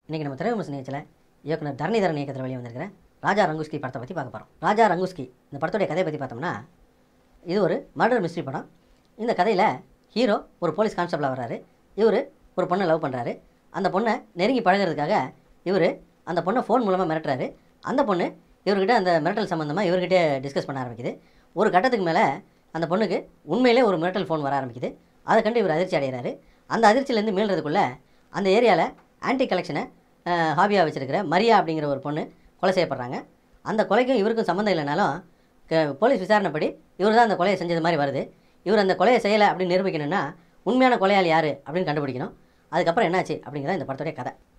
இன்றைக்கி நம்ம திரைவிமர்சன நிகழ்ச்சியில் இயக்குனர் தரணிதரன் இயக்கத்தில் வெளியே வந்திருக்கிற ராஜா ரங்குஸ்கி படத்தை பற்றி பார்க்க போகிறோம் ராஜா ரங்குஸ்கி இந்த படத்துடைய கதையை பற்றி பார்த்தோம்னா இது ஒரு மர்டர் மிஸ்ட்ரி படம் இந்த கதையில் ஹீரோ ஒரு போலீஸ் கான்ஸ்டபிளாக வர்றாரு இவர் ஒரு பொண்ணை லவ் பண்ணுறாரு அந்த பொண்ணை நெருங்கி பழகுறதுக்காக இவர் அந்த பொண்ணை ஃபோன் மூலமாக மிரட்டுறாரு அந்த பொண்ணு இவர்கிட்ட அந்த மிரட்டல் சம்மந்தமாக இவர்கிட்டே டிஸ்கஸ் பண்ண ஆரம்பிக்குது ஒரு கட்டத்துக்கு மேலே அந்த பொண்ணுக்கு உண்மையிலே ஒரு மிரட்டல் ஃபோன் வர ஆரம்பிக்குது அதை கண்டு இவர் அதிர்ச்சி அடைகிறாரு அந்த அதிர்ச்சியிலேருந்து மீள்றதுக்குள்ளே அந்த ஏரியாவில் ஆன்டி கலெக்ஷனை ஹாபியாக வச்சுருக்கிற மரியா அப்படிங்கிற ஒரு பொண்ணு கொலை செய்யப்படுறாங்க அந்த கொலைக்கும் இவருக்கும் சம்மந்தம் இல்லைனாலும் க- போலீஸ் விசாரணைப்படி இவர் தான் அந்த கொலையை செஞ்சது மாதிரி வருது இவர் அந்த கொலையை செய்யலை அப்படின்னு நிரூபிக்கணும்னா உண்மையான கொலையாளி யார் அப்படின்னு கண்டுபிடிக்கணும் அதுக்கப்புறம் என்னாச்சு அப்படிங்கிறத இந்த படத்துடைய கதை